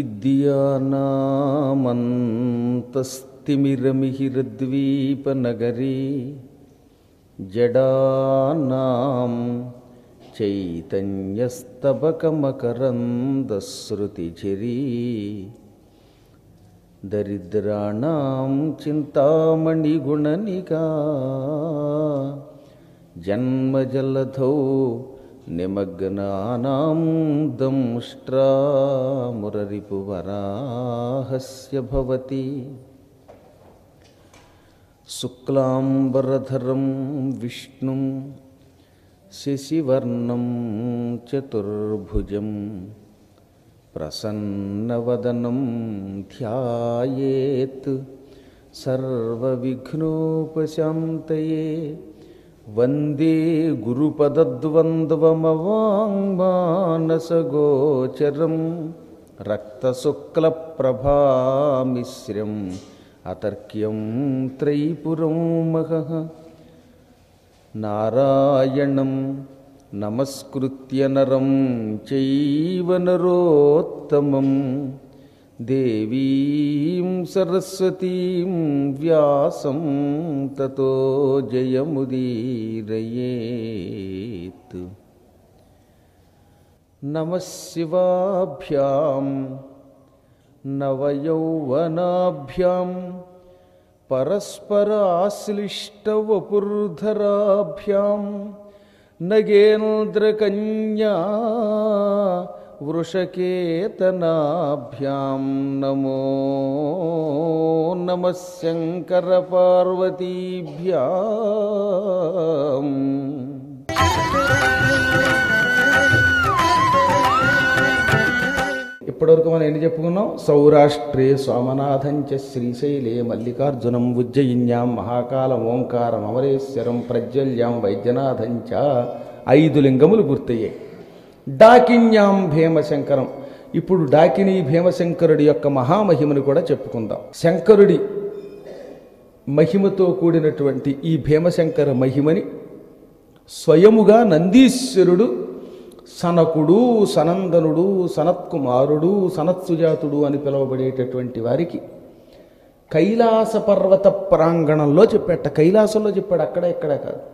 విద్యానామంతస్తిమిరమిహిరద్వీపనగరీ జడానాం చైతన్యస్తబకమకరందశ్రుతిచిరీ దరిద్రాణం చింతామణిగుణనికా జన్మజలధౌ నిమగ్నానాం దంష్ట్రామురరిపువరాహస్య భవతి శుక్లాంబరధరం విష్ణుం శశివర్ణం చతుర్భుజం ప్రసన్నవదనం ధ్యాయేత్ సర్వవిఘ్నోపశాంతయే వందే గురుపదద్వంద్వమవాङ्మానసగోచరం రక్తశుక్లప్రభామిశ్రం అతర్క్యం త్రైపురం మహః నారాయణం నమస్కృత్య నరం చైవ నరోత్తమం దేవీం సరస్వతీం వ్యాసం తతో జయముదీరయేత్ నమ శివాభ్యాం నవయౌవనాభ్యాం పరస్పరాశ్లిష్టవపుర్ధరాభ్యాం నగేంద్రకన్యా వృషకేతనాభ్యాం నమో నమ శంకరపార్వతీభ్యాం ఇప్పటివరకు మనం ఎన్ని చెప్పుకున్నాం సౌరాష్ట్రే సోమనాథంచ శ్రీశైలే మల్లికార్జునం ఉజ్జయిన్యాం మహాకాలం ఓంకారం అమరేశ్వరం ప్రజ్వల్యాం వైద్యనాథంచ ఐదు లింగములు పూర్తయ్యాయి డాకిన్యాం భీమశంకరం ఇప్పుడు డాకిని భీమశంకరుడి యొక్క మహామహిమను కూడా చెప్పుకుందాం శంకరుడి మహిమతో కూడినటువంటి ఈ భీమశంకర మహిమని స్వయముగా నందీశ్వరుడు సనకుడు సనందనుడు సనత్కుమారుడు సనత్సుజాతుడు అని పిలువబడేటటువంటి వారికి కైలాస పర్వత ప్రాంగణంలో చెప్పాట కైలాసంలో చెప్పాడు అక్కడ ఎక్కడ కాదు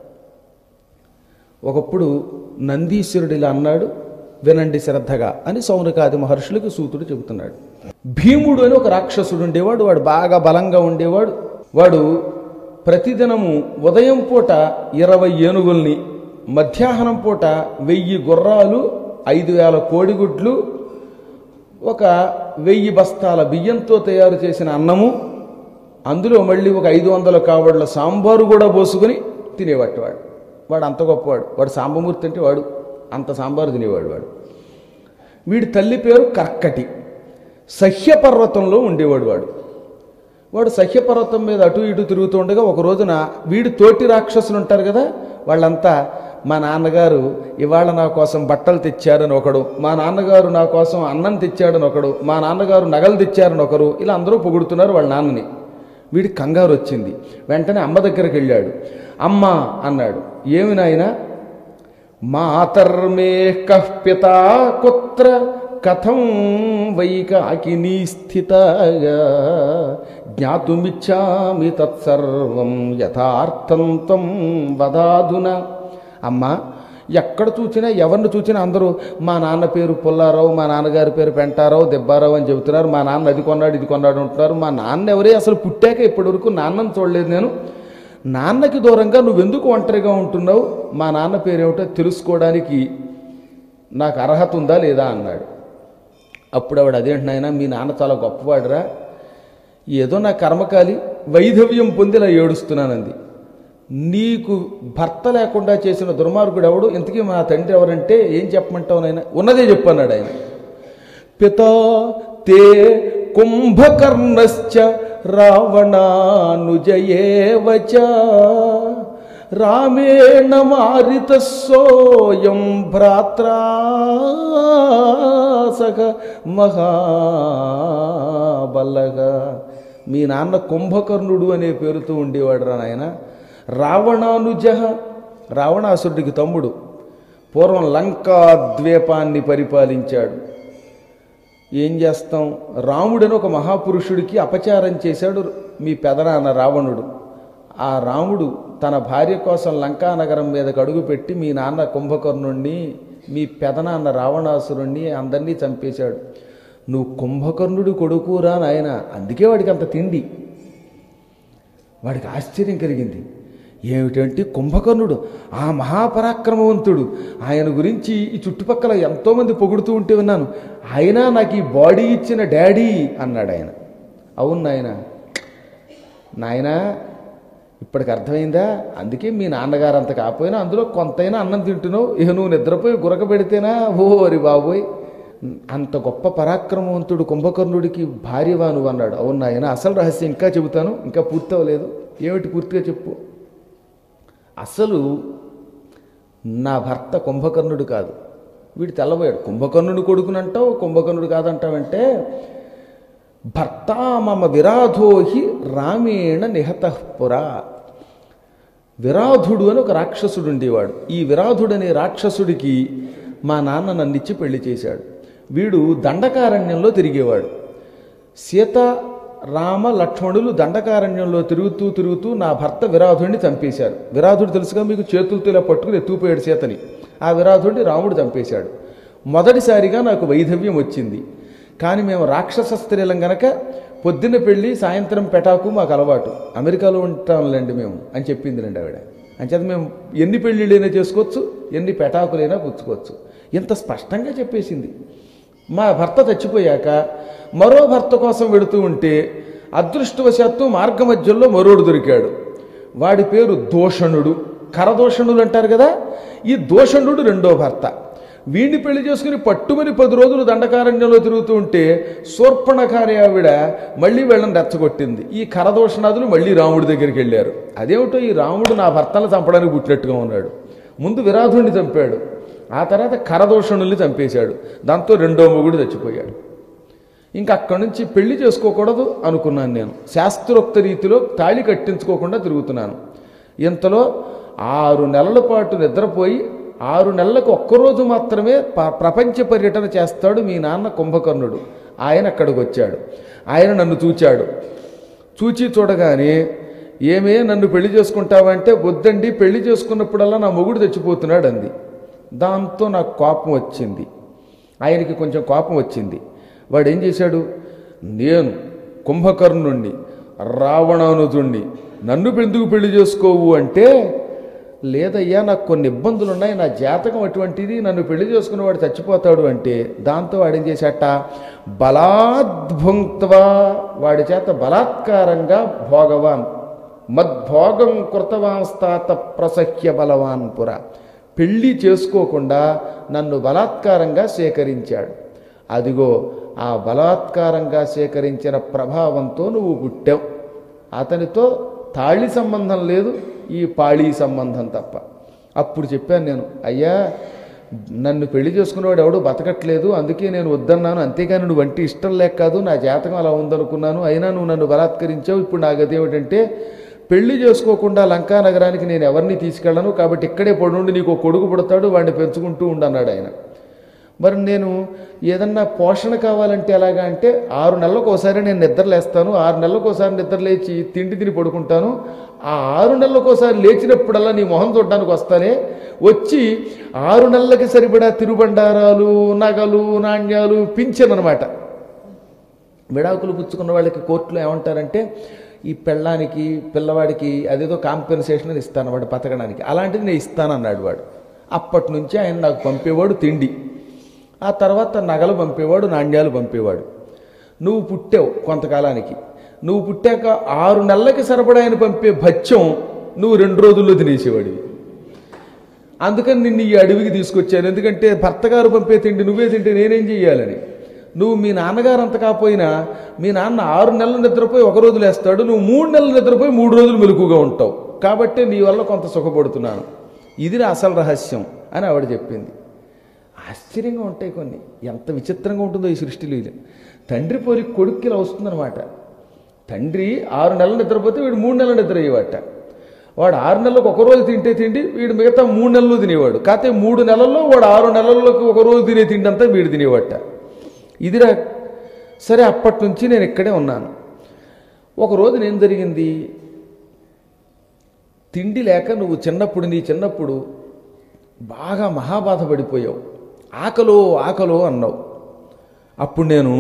ఒకప్పుడు నందీశ్వరుడు ఇలా అన్నాడు వినండి శ్రద్ధగా అని సౌనకాది మహర్షులకు సూతుడు చెబుతున్నాడు భీముడు అని ఒక రాక్షసుడు ఉండేవాడు వాడు బాగా బలంగా ఉండేవాడు వాడు ప్రతిదినము ఉదయం పూట ఇరవై ఏనుగుల్ని మధ్యాహ్నం పూట వెయ్యి గుర్రాలు ఐదు వేల కోడిగుడ్లు ఒక వెయ్యి బస్తాల బియ్యంతో తయారు చేసిన అన్నము అందులో మళ్ళీ ఒక ఐదు వందల కావడ్ల సాంబారు కూడా పోసుకుని తినేవాడు వాడు వాడు అంత గొప్పవాడు వాడు సాంబమూర్తి అంటే వాడు అంత సాంబారు తినేవాడు వాడు వీడి తల్లి పేరు కర్కటి సహ్యపర్వతంలో ఉండేవాడు వాడు వాడు సహ్యపర్వతం మీద అటు ఇటు తిరుగుతూ ఉండగా ఒక రోజున వీడి తోటి రాక్షసులు ఉంటారు కదా వాళ్ళంతా మా నాన్నగారు ఇవాళ నా కోసం బట్టలు తెచ్చారని ఒకడు మా నాన్నగారు నా కోసం అన్నం తెచ్చాడని ఒకడు మా నాన్నగారు నగలు తెచ్చారని ఒకరు ఇలా అందరూ పొగుడుతున్నారు వాళ్ళ నాన్నని వీడికి కంగారు వచ్చింది వెంటనే అమ్మ దగ్గరికి వెళ్ళాడు అమ్మ అన్నాడు ఏమి నాయనా మాతర్మే కః పితా కుత్ర కథం వైకాకినీ స్థితగా జ్ఞాతుమిచ్చామి తత్సర్వం యథార్థం తం వదాదున అమ్మా ఎక్కడ చూసినా ఎవరిని చూసినా అందరూ మా నాన్న పేరు పుల్లారావు మా నాన్నగారి పేరు పెంటారావు దెబ్బారావు అని చెబుతున్నారు మా నాన్న అది కొన్నాడు ఇది కొన్నాడు అంటున్నారు మా నాన్న ఎవరే అసలు పుట్టాక ఇప్పటివరకు నాన్నని చూడలేదు నేను నాన్నకి దూరంగా నువ్వెందుకు ఒంటరిగా ఉంటున్నావు మా నాన్న పేరేమిటో తెలుసుకోవడానికి నాకు అర్హత ఉందా లేదా అన్నాడు అప్పుడు ఆవిడ అదేంటి నాయన మీ నాన్న చాలా గొప్పవాడురా ఏదో నా కర్మకాలి వైధవ్యం పొందిలా ఏడుస్తున్నానంది నీకు భర్త లేకుండా చేసిన దుర్మార్గుడు ఎవడు ఇంతకీ మా తండ్రి ఎవరంటే ఏం చెప్పమంటావు నాయన ఉన్నదే చెప్పన్నాడు ఆయన పితా తే కుంభకర్ణశ్చ రావణానుజయేవచ రామేణ మారిత సోయం భ్రాత్రా సహ మహాబలగా మీ నాన్న కుంభకర్ణుడు అనే పేరుతో ఉండేవాడు రా నాయన రావణానుజ రావణాసురుడికి తమ్ముడు పూర్వం లంకా ద్వీపాన్ని పరిపాలించాడు ఏం చేస్తాం రాముడని ఒక మహాపురుషుడికి అపచారం చేశాడు మీ పెదనాన్న రావణుడు ఆ రాముడు తన భార్య కోసం లంకా నగరం మీదకు అడుగుపెట్టి మీ నాన్న కుంభకర్ణుణ్ణి మీ పెదనాన్న రావణాసురుణ్ణి అందరినీ చంపేశాడు నువ్వు కుంభకర్ణుడి కొడుకురా నాయన అందుకే వాడికి అంత తిండి వాడికి ఆశ్చర్యం కలిగింది ఏమిటంటే కుంభకర్ణుడు ఆ మహాపరాక్రమవంతుడు ఆయన గురించి ఈ చుట్టుపక్కల ఎంతోమంది పొగుడుతూ ఉంటే విన్నాను ఆయన నాకు ఈ బాడీ ఇచ్చిన డాడీ అన్నాడు ఆయన అవును నాయన నాయనా ఇప్పటికి అర్థమైందా అందుకే మీ నాన్నగారు అంత కాకపోయినా అందులో కొంతైనా అన్నం తింటున్నావు ఇక నువ్వు నిద్రపోయి గురక పెడితేనా ఓ అరి బాబోయ్ అంత గొప్ప పరాక్రమవంతుడు కుంభకర్ణుడికి భార్యవా నువ్వు అన్నాడు అవును నాయన అసలు రహస్యం ఇంకా చెబుతాను ఇంకా పూర్తి అవ్వలేదు ఏమిటి పూర్తిగా చెప్పు అసలు నా భర్త కుంభకర్ణుడు కాదు వీడు తెల్లబోయాడు కుంభకర్ణుడు కొడుకునంటావు కుంభకర్ణుడు కాదంటావంటే భర్త మమ విరాధోహి రామేణ నిహతఃపురా విరాధుడు అని ఒక రాక్షసుడు ఉండేవాడు ఈ విరాధుడు అనే రాక్షసుడికి మా నాన్న నన్నిచ్చి పెళ్లి చేశాడు వీడు దండకారణ్యంలో తిరిగేవాడు సీత రామ లక్ష్మణులు దండకారణ్యంలో తిరుగుతూ తిరుగుతూ నా భర్త విరాధుడిని చంపేశారు విరాధుడు తెలుసుగా మీకు చేతులతో ఇలా పట్టుకుని ఎత్తుకుపోయాడు సీతని ఆ విరాధుడిని రాముడు చంపేశాడు మొదటిసారిగా నాకు వైధవ్యం వచ్చింది కానీ మేము రాక్షస స్త్రీలం గనక పొద్దున్న పెళ్ళి సాయంత్రం పెటాకు మాకు అలవాటు అమెరికాలో ఉంటాంలేండి మేము అని చెప్పింది రండి ఆవిడ అంచేత మేము ఎన్ని పెళ్ళిళ్ళైనా చేసుకోవచ్చు ఎన్ని పెటాకులైనా పుచ్చుకోవచ్చు ఇంత స్పష్టంగా చెప్పేసింది మా భర్త చచ్చిపోయాక మరో భర్త కోసం వెడుతూ ఉంటే అదృష్టవశాత్తు మార్గమధ్యంలో మరోడు దొరికాడు వాడి పేరు దోషణుడు కరదోషణులు అంటారు కదా ఈ దోషణుడు రెండో భర్త వీడిని పెళ్లి చేసుకుని పట్టుమని పది రోజులు దండకారణ్యంలో తిరుగుతూ ఉంటే శూర్పణకారి ఆవిడ మళ్ళీ వీళ్ళని రెచ్చగొట్టింది ఈ కరదోషణాదులు మళ్ళీ రాముడి దగ్గరికి వెళ్ళారు అదేమిటో ఈ రాముడు నా భర్తను చంపడానికి పుట్టినట్టుగా ఉన్నాడు ముందు విరాధుడిని చంపాడు ఆ తర్వాత కరదోషణుల్ని చంపేశాడు దాంతో రెండో మొగుడు చచ్చిపోయాడు ఇంకా అక్కడి నుంచి పెళ్లి చేసుకోకూడదు అనుకున్నాను నేను శాస్త్రోక్త రీతిలో తాళి కట్టించుకోకుండా తిరుగుతున్నాను ఇంతలో ఆరు నెలల పాటు నిద్రపోయి ఆరు నెలలకు ఒక్కరోజు మాత్రమే ప- ప్రపంచ పర్యటన చేస్తాడు మీ నాన్న కుంభకర్ణుడు ఆయన అక్కడికి వచ్చాడు ఆయన నన్ను చూచాడు చూచి చూడగానే ఏమే నన్ను పెళ్లి చేసుకుంటావంటే వద్దండి పెళ్లి చేసుకున్నప్పుడల్లా నా మొగుడు చచ్చిపోతున్నాడు అంది దాంతో నాకు కోపం వచ్చింది ఆయనకి కొంచెం కోపం వచ్చింది వాడు ఏం చేశాడు నేను కుంభకర్ణుణ్ణి రావణానుజుణ్ణి నన్ను ఎందుకు పెళ్లి చేసుకోవు అంటే లేదయ్యా నాకు కొన్ని ఇబ్బందులు ఉన్నాయి నా జాతకం అటువంటిది నన్ను పెళ్లి చేసుకున్నవాడు చచ్చిపోతాడు అంటే దాంతో వాడేం చేశాట బలాద్భుంక్త్వా వాడి చేత బలాత్కారంగా భోగవాన్ మద్భోగం కృతవాంస్తాత ప్రసహ్య బలవాన్ పుర పెళ్లి చేసుకోకుండా నన్ను బలాత్కారంగా సేకరించాడు అదిగో ఆ బలాత్కారంగా సేకరించిన ప్రభావంతో నువ్వు పుట్టావు అతనితో తాళి సంబంధం లేదు ఈ పాళీ సంబంధం తప్ప అప్పుడు చెప్పాను నేను అయ్యా నన్ను పెళ్లి చేసుకున్నవాడు ఎవడు బతకట్లేదు అందుకే నేను వద్దన్నాను అంతేగాని నువ్వు వంటి ఇష్టం లేక కాదు నా జాతకం అలా ఉందనుకున్నాను అయినా నువ్వు నన్ను బలాత్కరించావు ఇప్పుడు నా గది ఏమిటంటే పెళ్లి చేసుకోకుండా లంకా నగరానికి నేను ఎవరిని తీసుకెళ్ళను కాబట్టి ఇక్కడే పడుండి నీకు ఒక కొడుకు పుడతాడు వాడిని పెంచుకుంటూ ఉండన్నాడు ఆయన మరి నేను ఏదన్నా పోషణ కావాలంటే ఎలాగా అంటే ఆరు నెలలకు ఒకసారి నేను నిద్రలేస్తాను ఆరు నెలలకు ఒకసారి నిద్ర లేచి తిండి తిని పడుకుంటాను ఆ ఆరు నెలలకు ఒకసారి లేచినప్పుడల్లా నీ మొహం చూడడానికి వస్తానే వచ్చి ఆరు నెలలకి సరిపడా తిరుబండారాలు నగలు నాణ్యాలు పింఛన్ అనమాట విడాకులు పుచ్చుకున్న వాళ్ళకి కోర్టులో ఏమంటారంటే ఈ పెళ్ళానికి పిల్లవాడికి అదేదో కాంపెన్సేషన్ అని ఇస్తాను వాడు బతకడానికి అలాంటిది నేను ఇస్తానన్నాడు వాడు అప్పటి నుంచి ఆయన నాకు పంపేవాడు తిండి ఆ తర్వాత నగలు పంపేవాడు నాణ్యాలు పంపేవాడు నువ్వు పుట్టావు కొంతకాలానికి నువ్వు పుట్టాక ఆరు నెలలకి సరిపడా ఆయన పంపే భత్యం నువ్వు రెండు రోజుల్లో తినేసేవాడివి అందుకని నిన్ను ఈ అడవికి తీసుకొచ్చాను ఎందుకంటే భర్త గారు పంపే తిండి నువ్వే తింటే నేనేం చెయ్యాలని నువ్వు మీ నాన్నగారు అంత కాకపోయినా మీ నాన్న ఆరు నెలలు నిద్రపోయి ఒక రోజు లేస్తాడు నువ్వు మూడు నెలలు నిద్రపోయి మూడు రోజులు మెలకుగా ఉంటావు కాబట్టి నీ వల్ల కొంత సుఖపడుతున్నాను ఇది నా అసలు రహస్యం అని ఆవిడ చెప్పింది ఆశ్చర్యంగా ఉంటాయి కొన్ని ఎంత విచిత్రంగా ఉంటుందో ఈ సృష్టిలో ఇది తండ్రి పోలి కొడుక్కి ఇలా వస్తుందన్నమాట తండ్రి ఆరు నెలలు నిద్రపోతే వీడు మూడు నెలలు నిద్ర అయ్యేవాట వాడు ఆరు నెలలకు ఒక రోజు తింటే తిండి వీడు మిగతా మూడు నెలలు తినేవాడు కాకపోతే మూడు నెలల్లో వాడు ఆరు నెలల్లోకి ఒక రోజు తినే తిండి అంతా వీడు తినేవాట ఇదిరా సరే అప్పటి నుంచి నేను ఇక్కడే ఉన్నాను ఒకరోజు ఏం జరిగింది తిండి లేక నువ్వు చిన్నప్పుడు నీ చిన్నప్పుడు బాగా మహాబాధపడిపోయావు ఆకలో ఆకలో అన్నావు అప్పుడు నేను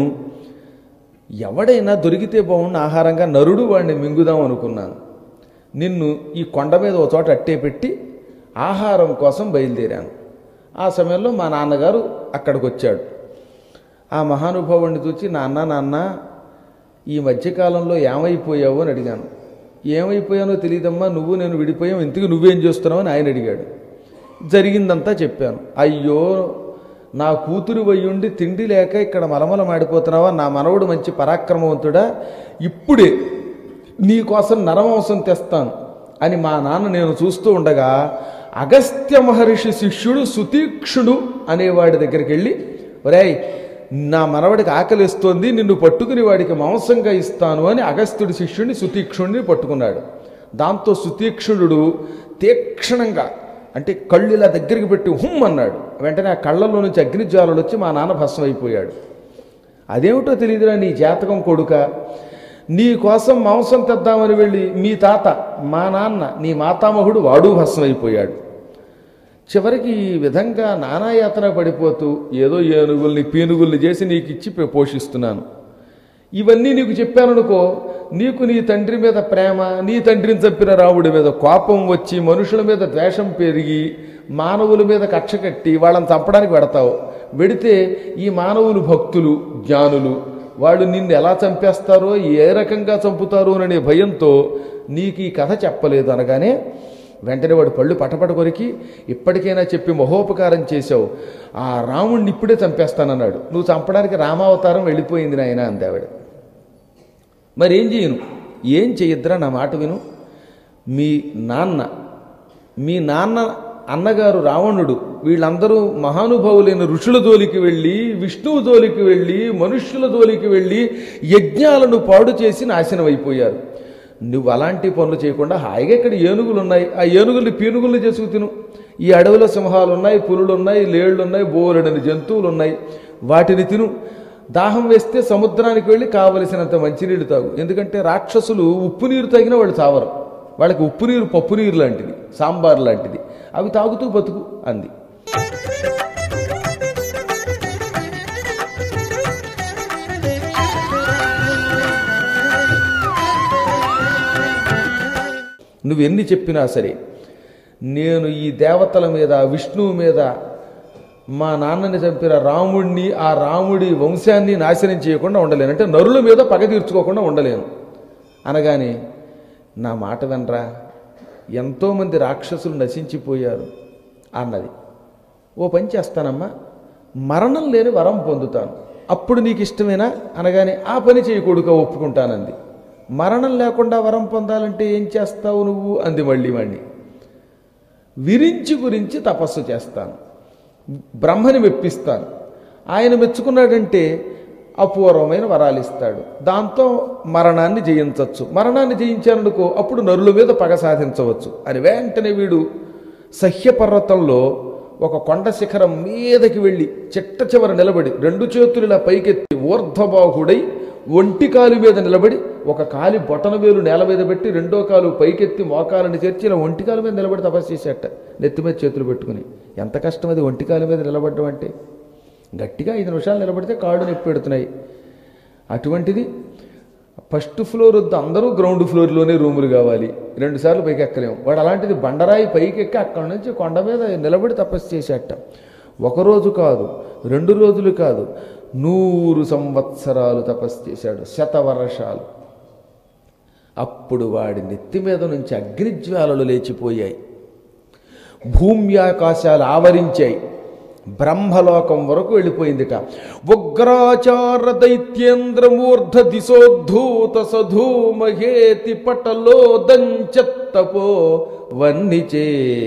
ఎవడైనా దొరికితే బాగుండి ఆహారంగా నరుడు వాడిని మింగుదాం అనుకున్నాను నిన్ను ఈ కొండ మీద ఒక చోట అట్టే పెట్టి ఆహారం కోసం బయలుదేరాను ఆ సమయంలో మా నాన్నగారు అక్కడికి వచ్చాడు ఆ మహానుభావుడిని చూచి నాన్న నాన్న ఈ మధ్యకాలంలో ఏమైపోయావు అని అడిగాను ఏమైపోయానో తెలియదమ్మా నువ్వు నేను విడిపోయావు ఇంతకు నువ్వేం చేస్తున్నావు అని ఆయన అడిగాడు జరిగిందంతా చెప్పాను అయ్యో నా కూతురు వయ్యుండి తిండి లేక ఇక్కడ మలమల మాడిపోతున్నావా నా మనవడు మంచి పరాక్రమవంతుడా ఇప్పుడే నీ కోసం నరమాంసం తెస్తాను అని మా నాన్న నేను చూస్తూ ఉండగా అగస్త్య మహర్షి శిష్యుడు సుతీక్షుడు అనేవాడి దగ్గరికి వెళ్ళి ఒరేయ్ నా మనవడికి ఆకలిస్తోంది నిన్ను పట్టుకుని వాడికి మాంసంగా ఇస్తాను అని అగస్త్యుడి శిష్యుడిని సుతీక్షుడిని పట్టుకున్నాడు దాంతో సుతీక్షుడు తీక్షణంగా అంటే కళ్ళు ఇలా దగ్గరికి పెట్టి హుమ్ అన్నాడు వెంటనే ఆ కళ్ళల్లో నుంచి అగ్నిజ్వాలలు వచ్చి మా నాన్న భస్మం అయిపోయాడు అదేమిటో తెలియదురా నీ జాతకం కొడుక నీ కోసం మాంసం తెద్దామని వెళ్ళి మీ తాత మా నాన్న నీ మాతామహుడు వాడు భస్మం అయిపోయాడు చివరికి ఈ విధంగా నానాయాతన పడిపోతూ ఏదో ఏనుగుల్ని పీనుగుల్ని చేసి నీకు ఇచ్చి పో- పోషిస్తున్నాను ఇవన్నీ నీకు చెప్పాననుకో నీకు నీ తండ్రి మీద ప్రేమ నీ తండ్రిని చంపిన రాముడి మీద కోపం వచ్చి మనుషుల మీద ద్వేషం పెరిగి మానవుల మీద కక్ష కట్టి వాళ్ళని చంపడానికి పెడతావు వెడితే ఈ మానవులు భక్తులు జ్ఞానులు వాళ్ళు నిన్ను ఎలా చంపేస్తారో ఏ రకంగా చంపుతారో అనే భయంతో నీకు ఈ కథ చెప్పలేదు అనగానే వెంటనే వాడు పళ్ళు పటపట కొరికి ఇప్పటికైనా చెప్పి మహోపకారం చేశావు ఆ రాముణ్ణి ఇప్పుడే చంపేస్తానన్నాడు నువ్వు చంపడానికి రామావతారం వెళ్ళిపోయింది నాయన అందావిడ మరి ఏం చేయను ఏం చెయ్యద్దురా నా మాట విను మీ నాన్న మీ నాన్న అన్నగారు రావణుడు వీళ్ళందరూ మహానుభావులైన ఋషుల జోలికి వెళ్ళి విష్ణువు జోలికి వెళ్ళి మనుష్యుల జోలికి వెళ్ళి యజ్ఞాలను పాడు చేసి నాశనం అయిపోయారు నువ్వు అలాంటి పనులు చేయకుండా హాయిగా ఇక్కడ ఏనుగులు ఉన్నాయి ఆ ఏనుగుల్ని పీనుగుల్ని చేసుకు తిను ఈ అడవిలో సింహాలు ఉన్నాయి పులులు ఉన్నాయి లేళ్ళు ఉన్నాయి బోలెడని జంతువులు ఉన్నాయి వాటిని తిను దాహం వేస్తే సముద్రానికి వెళ్ళి కావలసినంత మంచినీళ్ళు తాగు ఎందుకంటే రాక్షసులు ఉప్పు నీరు తాగినా వాళ్ళు చావరు వాళ్ళకి ఉప్పు నీరు పప్పు నీరు లాంటిది సాంబార్ లాంటిది అవి తాగుతూ బతుకు అంది నువ్వు ఎన్ని చెప్పినా సరే నేను ఈ దేవతల మీద విష్ణువు మీద మా నాన్నని చంపిన రాముడిని ఆ రాముడి వంశాన్ని నాశనం చేయకుండా ఉండలేను అంటే నరుల మీద పగ తీర్చుకోకుండా ఉండలేను అనగానే నా మాట వినరా ఎంతోమంది రాక్షసులు నశించిపోయారు అన్నది ఓ పని చేస్తానమ్మా మరణం లేని వరం పొందుతాను అప్పుడు నీకు ఇష్టమేనా అనగానే ఆ పని చేయకూడక ఒప్పుకుంటానంది మరణం లేకుండా వరం పొందాలంటే ఏం చేస్తావు నువ్వు అంది మళ్ళీ మళ్ళీ విరించి గురించి తపస్సు చేస్తాను బ్రహ్మని మెప్పిస్తాను ఆయన మెచ్చుకున్నాడంటే అపూర్వమైన వరాలు ఇస్తాడు దాంతో మరణాన్ని జయించవచ్చు మరణాన్ని జయించాలనుకో అప్పుడు నరుల మీద పగ సాధించవచ్చు అని వెంటనే వీడు సహ్యపర్వతంలో ఒక కొండ శిఖరం మీదకి వెళ్ళి చిట్ట చివర నిలబడి రెండు చేతులు ఇలా పైకెత్తి ఊర్ధ్వబాహుడై ఒంటి కాలు మీద నిలబడి ఒక కాలి బొటన వేలు నేల మీద పెట్టి రెండో కాలు పైకెత్తి మోకాలని చేర్చి ఇలా ఒంటి కాలు మీద నిలబడి తపస్సు చేసేట నెత్తి మీద చేతులు పెట్టుకుని ఎంత కష్టం అది ఒంటి కాలు మీద నిలబడడం అంటే గట్టిగా ఐదు నిమిషాలు నిలబడితే కాళ్ళు నొప్పి పెడుతున్నాయి అటువంటిది ఫస్ట్ ఫ్లోర్ వద్ద అందరూ గ్రౌండ్ ఫ్లోర్లోనే రూములు కావాలి రెండు సార్లు పైకి ఎక్కలేము వాడు అలాంటిది బండరాయి పైకి ఎక్కి అక్కడి నుంచి కొండ మీద నిలబడి తపస్సు చేసేట ఒకరోజు కాదు రెండు రోజులు కాదు నూరు సంవత్సరాలు తపస్సు చేశాడు శతవర్షాలు అప్పుడు వాడి నెత్తి మీద నుంచి అగ్నిజ్వాలలు లేచిపోయాయి భూమ్యాకాశాలు ఆవరించాయి బ్రహ్మలోకం వరకు వెళ్ళిపోయిందిట ఉగ్రాచార దైత్యేంద్రమూర్ధ దిశోద్ధూత సధూమహేతి పటలో దంచత్తపో వన్నిచే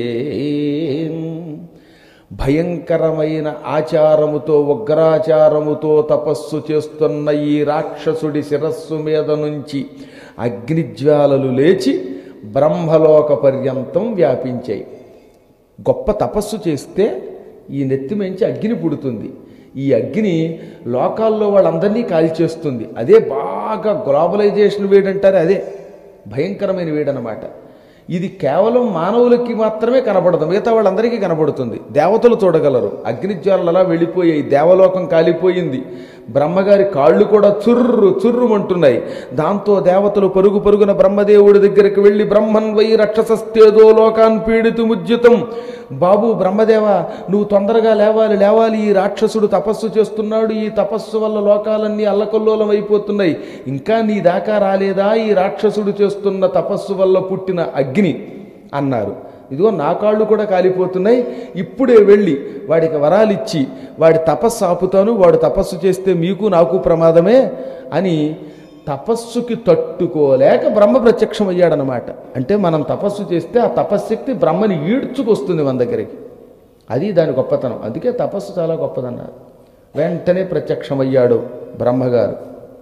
భయంకరమైన ఆచారముతో ఉగ్రాచారముతో తపస్సు చేస్తున్న ఈ రాక్షసుడి శిరస్సు మీద నుంచి అగ్నిజ్వాలలు లేచి బ్రహ్మలోక పర్యంతం వ్యాపించాయి గొప్ప తపస్సు చేస్తే ఈ నెత్తి మించి అగ్ని పుడుతుంది ఈ అగ్ని లోకాల్లో వాళ్ళందరినీ కాల్చేస్తుంది అదే బాగా గ్లోబలైజేషన్ వేడంటారు అదే భయంకరమైన వేడనమాట ఇది కేవలం మానవులకి మాత్రమే కనబడదు మిగతా వాళ్ళందరికీ కనబడుతుంది దేవతలు చూడగలరు అగ్నిజ్వాలలు అలా వెళ్ళిపోయాయి దేవలోకం కాలిపోయింది బ్రహ్మగారి కాళ్ళు కూడా చుర్రు చుర్రుమంటున్నాయి దాంతో దేవతలు పరుగు పరుగున బ్రహ్మదేవుడి దగ్గరికి వెళ్ళి బ్రహ్మన్ వై రక్షసస్తేదో లోకాన్ పీడితు ముజ్జితం బాబు బ్రహ్మదేవ నువ్వు తొందరగా లేవాలి లేవాలి ఈ రాక్షసుడు తపస్సు చేస్తున్నాడు ఈ తపస్సు వల్ల లోకాలన్నీ అల్లకల్లోలం అయిపోతున్నాయి ఇంకా నీ దాకా రాలేదా ఈ రాక్షసుడు చేస్తున్న తపస్సు వల్ల పుట్టిన అగ్ని అన్నారు ఇదిగో నా కాళ్ళు కూడా కాలిపోతున్నాయి ఇప్పుడే వెళ్ళి వాడికి వరాలు ఇచ్చి వాడి తపస్సు ఆపుతాను వాడు తపస్సు చేస్తే మీకు నాకు ప్రమాదమే అని తపస్సుకి తట్టుకోలేక బ్రహ్మ ప్రత్యక్షం అయ్యాడనమాట అంటే మనం తపస్సు చేస్తే ఆ తపశ్శక్తి బ్రహ్మని ఈడ్చుకొస్తుంది మన దగ్గరికి అది దాని గొప్పతనం అందుకే తపస్సు చాలా గొప్పదన్నారు వెంటనే ప్రత్యక్షమయ్యాడు బ్రహ్మగారు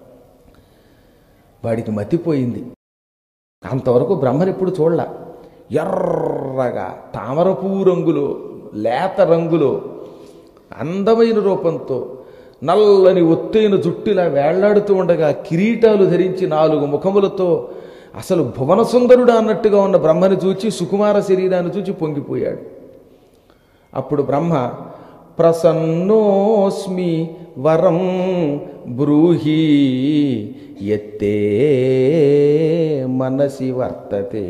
వాడికి మతిపోయింది అంతవరకు బ్రహ్మని ఎప్పుడు చూడలా ఎర్రగా తామరపూ రంగులో లేత రంగులో అందమైన రూపంతో నల్లని ఒత్తైన జుట్టులా వేళ్లాడుతూ ఉండగా కిరీటాలు ధరించి నాలుగు ముఖములతో అసలు భువన సుందరుడు అన్నట్టుగా ఉన్న బ్రహ్మని చూచి సుకుమార శరీరాన్ని చూచి పొంగిపోయాడు అప్పుడు బ్రహ్మ ప్రసన్నోస్మి వరం బ్రూహి ఎత్తే మనసి వర్తతే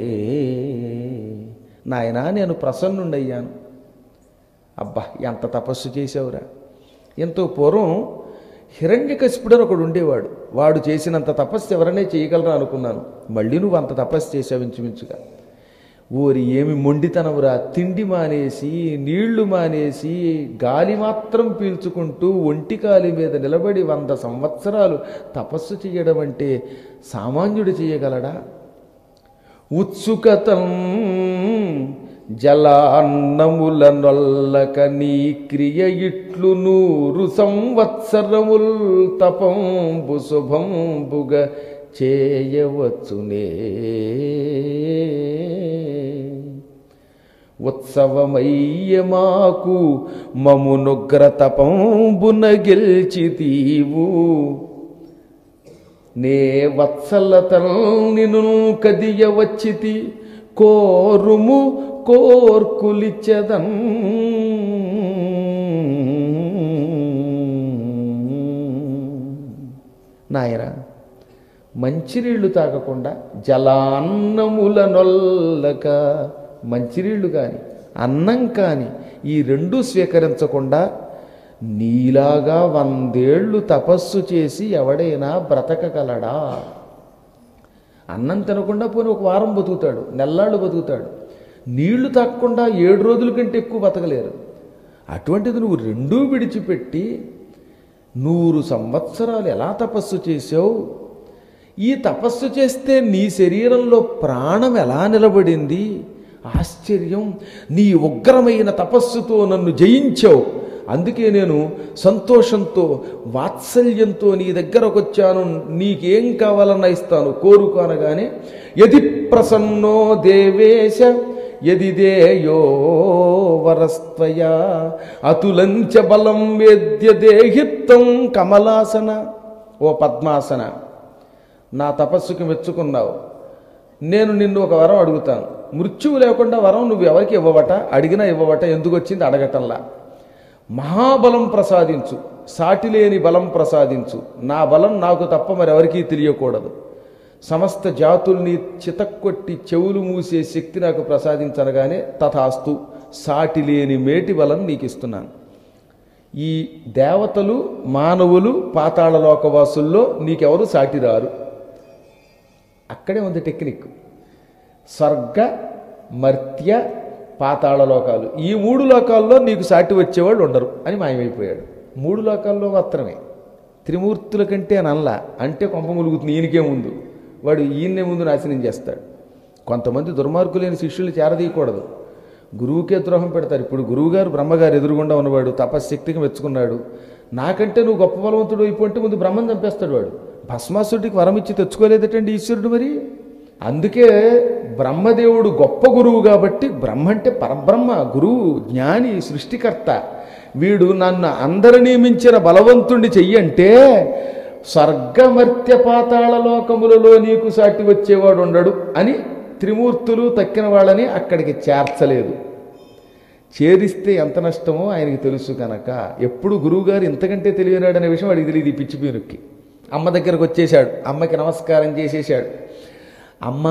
నాయనా నేను ప్రసన్నుండయ్యాను అబ్బా ఎంత తపస్సు చేసావురా ఎంతో పూర్వం హిరణ్యకశిపుడు అని ఒకడు ఉండేవాడు వాడు చేసినంత తపస్సు ఎవరనే చేయగలరా అనుకున్నాను మళ్ళీ నువ్వు అంత తపస్సు చేసావు ఇంచుమించుగా ఊరి ఏమి మొండితనమురా తిండి మానేసి నీళ్లు మానేసి గాలి మాత్రం పీల్చుకుంటూ ఒంటికాలి మీద నిలబడి వంద సంవత్సరాలు తపస్సు చేయడం అంటే సామాన్యుడు చేయగలడా ఉత్సుకతం జలాన్నముల నొల్లక నీ క్రియ ఇట్లు నూరు సంవత్సరముల్ తపంబు శుభంబుగ చేయవచ్చునే ఉత్సవమయ్య మాకు మమునుగ్ర తపంబున గెల్చితీవు నే వత్సలతల్ నిను కదియ వచ్చితి కోరుము కోర్కులిచ్చదన్ నాయన మంచినీళ్లు తాగకుండా జలాన్నముల నొల్లక మంచినీళ్లు కానీ అన్నం కానీ ఈ రెండు స్వీకరించకుండా నీలాగా వందేళ్లు తపస్సు చేసి ఎవడైనా బ్రతకగలడా అన్నం తినకుండా పోని ఒక వారం బతుకుతాడు నెల్లాళ్ళు బతుకుతాడు నీళ్లు తాగకుండా ఏడు రోజుల కంటే ఎక్కువ బతకలేరు అటువంటిది నువ్వు రెండూ విడిచిపెట్టి నూరు సంవత్సరాలు ఎలా తపస్సు చేసావు ఈ తపస్సు చేస్తే నీ శరీరంలో ప్రాణం ఎలా నిలబడింది ఆశ్చర్యం నీ ఉగ్రమైన తపస్సుతో నన్ను జయించావు అందుకే నేను సంతోషంతో వాత్సల్యంతో నీ దగ్గరకు వచ్చాను నీకేం కావాలన్నా ఇస్తాను కోరుకు అనగానే యది ప్రసన్నో దేవేశ యది దేయో వరస్త్వయా అతులంచ బలం వేద్య దేహిత్వం కమలాసన ఓ పద్మాసన నా తపస్సుకి మెచ్చుకున్నావు నేను నిన్ను ఒక వరం అడుగుతాను మృత్యువు లేకుండా వరం నువ్వు ఎవరికి ఇవ్వవట అడిగినా ఇవ్వవట ఎందుకు వచ్చింది అడగటంలా మహాబలం ప్రసాదించు సాటిలేని బలం ప్రసాదించు నా బలం నాకు తప్ప మరెవరికీ తెలియకూడదు సమస్త జాతుల్ని చితక్కొట్టి చెవులు మూసే శక్తి నాకు ప్రసాదించనగానే తథాస్తు సాటిలేని మేటి బలం నీకు ఇస్తున్నాను ఈ దేవతలు మానవులు పాతాళ లోకవాసుల్లో నీకెవరు సాటి రారు అక్కడే ఉంది టెక్నిక్ స్వర్గ మర్త్య పాతాళ లోకాలు ఈ మూడు లోకాల్లో నీకు సాటి వచ్చేవాళ్ళు ఉండరు అని మాయమైపోయాడు మూడు లోకాల్లో మాత్రమే త్రిమూర్తుల కంటే అనల్లా అంటే కొంప ములుగుతుంది ఈయనకే ముందు వాడు ఈయన్నే ముందు నాశనం చేస్తాడు కొంతమంది దుర్మార్గులైన శిష్యులు చేరదీయకూడదు గురువుకే ద్రోహం పెడతారు ఇప్పుడు గురువుగారు బ్రహ్మగారు ఎదురుగుండా ఉన్నవాడు తపశ్శక్తికి మెచ్చుకున్నాడు నాకంటే నువ్వు గొప్ప బలవంతుడు అయిపోతే ముందు బ్రహ్మం చంపేస్తాడు వాడు భస్మాసుడికి వరం ఇచ్చి తెచ్చుకోలేదటండి ఈశ్వరుడు మరి అందుకే బ్రహ్మదేవుడు గొప్ప గురువు కాబట్టి బ్రహ్మ అంటే పరబ్రహ్మ గురువు జ్ఞాని సృష్టికర్త వీడు నన్ను అందరినీ మించిన బలవంతుణ్ణి చెయ్యంటే స్వర్గమర్త్య పాతాళ లోకములలో నీకు సాటి వచ్చేవాడు ఉండడు అని త్రిమూర్తులు తక్కిన వాళ్ళని అక్కడికి చేర్చలేదు చేరిస్తే ఎంత నష్టమో ఆయనకి తెలుసు కనుక ఎప్పుడు గురువుగారు ఇంతకంటే తెలియనాడనే విషయం వాడికి తెలియదు ఈ పిచ్చి పీరుక్కి అమ్మ దగ్గరకు వచ్చేశాడు అమ్మకి నమస్కారం చేసేశాడు అమ్మ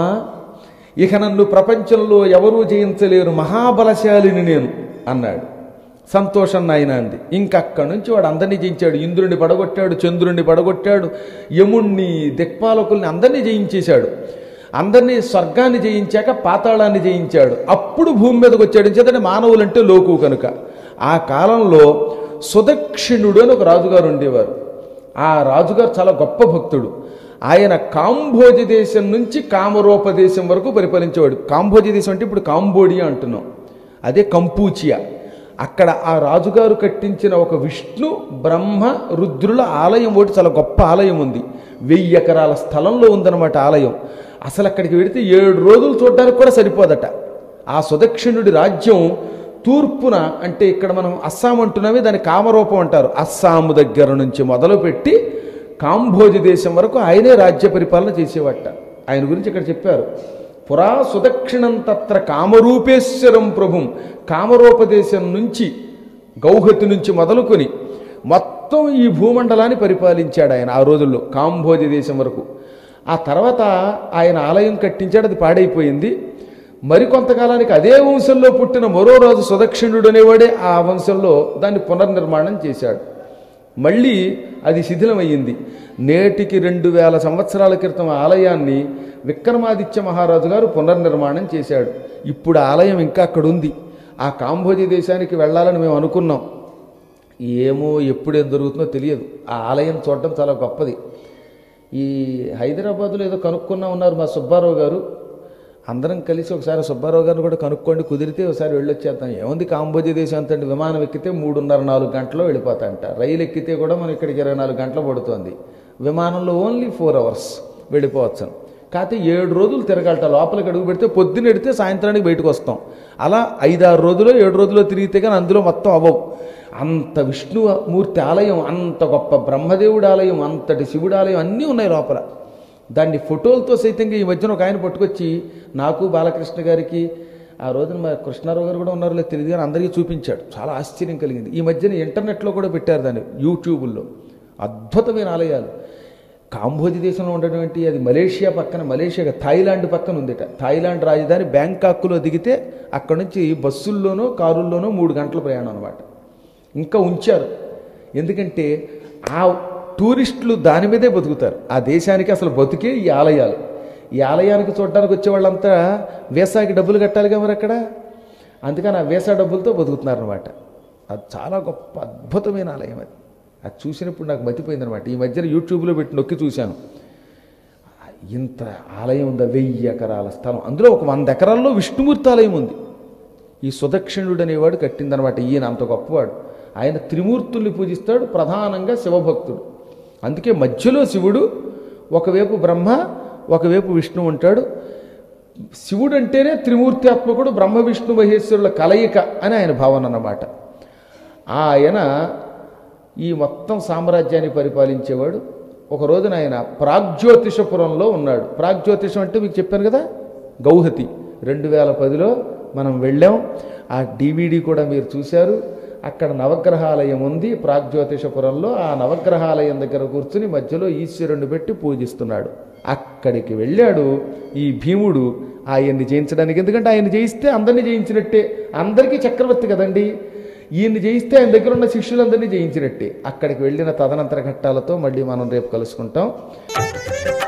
ఇక నన్ను ప్రపంచంలో ఎవరూ జయించలేరు మహాబలశాలిని నేను అన్నాడు సంతోషం నాయన అంది ఇంకక్కడి నుంచి వాడు అందరినీ జయించాడు ఇంద్రుడిని పడగొట్టాడు చంద్రుడిని పడగొట్టాడు యముణ్ణి దిక్పాలకుల్ని అందరినీ జయించేశాడు అందరినీ స్వర్గాన్ని జయించాక పాతాళాన్ని జయించాడు అప్పుడు భూమి మీదకి వచ్చాడు చేతనే మానవులంటే లోకు కనుక ఆ కాలంలో సుదక్షిణుడు అని ఒక రాజుగారు ఉండేవారు ఆ రాజుగారు చాలా గొప్ప భక్తుడు ఆయన కాంభోజి దేశం నుంచి కామరూప దేశం వరకు పరిపాలించేవాడు కాంభోజి దేశం అంటే ఇప్పుడు కాంబోడియా అంటున్నాం అదే కంపూచియా అక్కడ ఆ రాజుగారు కట్టించిన ఒక విష్ణు బ్రహ్మ రుద్రుల ఆలయం ఒకటి చాలా గొప్ప ఆలయం ఉంది వెయ్యి ఎకరాల స్థలంలో ఉందన్నమాట ఆలయం అసలు అక్కడికి వెడితే ఏడు రోజులు చూడడానికి కూడా సరిపోదట ఆ సుదక్షిణుడి రాజ్యం తూర్పున అంటే ఇక్కడ మనం అస్సాం అంటున్నామే దాని కామరూపం అంటారు అస్సాము దగ్గర నుంచి మొదలుపెట్టి కాంభోజి దేశం వరకు ఆయనే రాజ్య పరిపాలన చేసేవట ఆయన గురించి ఇక్కడ చెప్పారు పురా సుదక్షిణం తత్ర కామరూపేశ్వరం ప్రభుం కామరూపదేశం నుంచి గౌహతి నుంచి మొదలుకొని మొత్తం ఈ భూమండలాన్ని పరిపాలించాడు ఆయన ఆ రోజుల్లో కాంభోజి దేశం వరకు ఆ తర్వాత ఆయన ఆలయం కట్టించాడు అది పాడైపోయింది మరికొంతకాలానికి అదే వంశంలో పుట్టిన మరో రాజు సుదక్షిణుడు అనేవాడే ఆ వంశంలో దాన్ని పునర్నిర్మాణం చేశాడు మళ్ళీ అది శిథిలమయ్యింది నేటికి రెండు వేల సంవత్సరాల క్రితం ఆలయాన్ని విక్రమాదిత్య మహారాజు గారు పునర్నిర్మాణం చేశాడు ఇప్పుడు ఆలయం ఇంకా అక్కడ ఉంది ఆ కాంబోజీ దేశానికి వెళ్ళాలని మేము అనుకున్నాం ఏమో ఎప్పుడేం జరుగుతుందో తెలియదు ఆ ఆలయం చూడటం చాలా గొప్పది ఈ హైదరాబాద్లో ఏదో కనుక్కున్నా ఉన్నారు మా సుబ్బారావు గారు అందరం కలిసి ఒకసారి సుబ్బారావు గారిని కూడా కనుక్కోండి కుదిరితే ఒకసారి వెళ్ళొచ్చేద్దాం ఏముంది కాంబోజీ దేశం అంతండి విమానం ఎక్కితే మూడున్నర నాలుగు గంటల్లో వెళ్ళిపోతాంట రైలు ఎక్కితే కూడా మనం ఇక్కడికి ఇరవై నాలుగు గంటలు పడుతుంది విమానంలో ఓన్లీ ఫోర్ అవర్స్ వెళ్ళిపోవచ్చు కాకపోతే ఏడు రోజులు తిరగాలట లోపలికి అడుగు పెడితే పొద్దున్న ఎడితే సాయంత్రానికి బయటకు వస్తాం అలా ఐదారు రోజులు ఏడు రోజులు తిరిగితే కానీ అందులో మొత్తం అవ్వవు అంత విష్ణుమూర్తి ఆలయం అంత గొప్ప బ్రహ్మదేవుడి ఆలయం అంతటి శివుడి ఆలయం అన్నీ ఉన్నాయి లోపల దాన్ని ఫోటోలతో సైతంగా ఈ మధ్యన ఒక ఆయన పట్టుకొచ్చి నాకు బాలకృష్ణ గారికి ఆ రోజున మా కృష్ణారావు గారు కూడా ఉన్నారో లేదు తెలియదు కానీ అందరికీ చూపించాడు చాలా ఆశ్చర్యం కలిగింది ఈ మధ్యన ఇంటర్నెట్లో కూడా పెట్టారు దాన్ని యూట్యూబుల్లో అద్భుతమైన ఆలయాలు కాంబోజి దేశంలో ఉన్నటువంటి అది మలేషియా పక్కన మలేషియా థాయిలాండ్ పక్కన ఉందిట థాయిలాండ్ రాజధాని బ్యాంకాక్లో దిగితే అక్కడ నుంచి బస్సుల్లోనో కారుల్లోనో మూడు గంటల ప్రయాణం అనమాట ఇంకా ఉంచారు ఎందుకంటే ఆ టూరిస్టులు దాని మీదే బతుకుతారు ఆ దేశానికి అసలు బతుకే ఈ ఆలయాలు ఈ ఆలయానికి చూడడానికి వచ్చే వాళ్ళంతా వీసాకి డబ్బులు కట్టాలిగా మరి అక్కడ అందుకని ఆ వీసా డబ్బులతో బతుకుతున్నారనమాట అది చాలా గొప్ప అద్భుతమైన ఆలయం అది అది చూసినప్పుడు నాకు మతిపోయిందనమాట ఈ మధ్యన యూట్యూబ్లో పెట్టి నొక్కి చూశాను ఇంత ఆలయం ఉందా వెయ్యి ఎకరాల స్థలం అందులో ఒక వంద ఎకరాల్లో విష్ణుమూర్తి ఆలయం ఉంది ఈ సుదక్షిణుడు అనేవాడు కట్టిందనమాట ఈయన అంత గొప్పవాడు ఆయన త్రిమూర్తుల్ని పూజిస్తాడు ప్రధానంగా శివభక్తుడు అందుకే మధ్యలో శివుడు ఒకవైపు బ్రహ్మ ఒకవైపు విష్ణు ఉంటాడు శివుడు అంటేనే త్రిమూర్త్యాత్మకుడు బ్రహ్మ విష్ణు మహేశ్వరుల కలయిక అని ఆయన భావన అన్నమాట ఆయన ఈ మొత్తం సామ్రాజ్యాన్ని పరిపాలించేవాడు ఒక రోజున ఆయన ప్రాగ్జ్యోతిషపురంలో ఉన్నాడు ప్రాగ్జ్యోతిషం అంటే మీకు చెప్పాను కదా గౌహతి రెండు వేల పదిలో మనం వెళ్ళాం ఆ డివిడి కూడా మీరు చూశారు అక్కడ నవగ్రహాలయం ఉంది ప్రాగ్జ్యోతిషపురంలో ఆ నవగ్రహాలయం దగ్గర కూర్చుని మధ్యలో ఈశ్వరుణ్ణి పెట్టి పూజిస్తున్నాడు అక్కడికి వెళ్ళాడు ఈ భీముడు ఆయన్ని జయించడానికి ఎందుకంటే ఆయన జయిస్తే అందరినీ జయించినట్టే అందరికీ చక్రవర్తి కదండి ఈయన్ని జయిస్తే ఆయన దగ్గర ఉన్న శిష్యులందరినీ జయించినట్టే అక్కడికి వెళ్ళిన తదనంతర ఘట్టాలతో మళ్ళీ మనం రేపు కలుసుకుంటాం